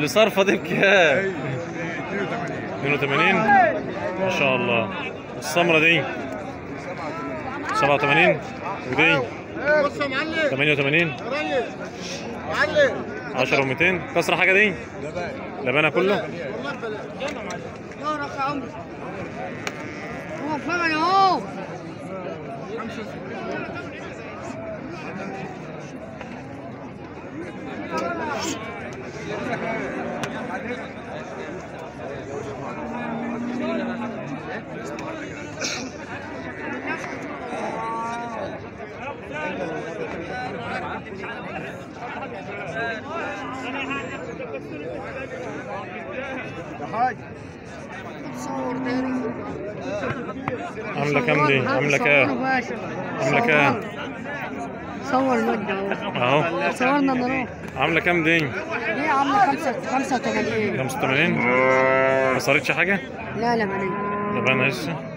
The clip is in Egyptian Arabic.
اللي صارفه دي بكام 82 ما شاء الله السمرة دي 87 ودي بص يا معلم 88 يا ريس معلم 10 و200 كسر حاجة دي لبنها كله والله بلاش يا رب يا عمرو هو فعلا اهو يا حاج صور تاني عاملة كام دي؟ عاملة كام؟ عاملة كام؟ صور المدة اهو اهو صورنا نروح عاملة كام دي؟ دي عاملة خمسة خمسة وثمانين 85 ما صارتش حاجة؟ لا لا مالي لبنها لسه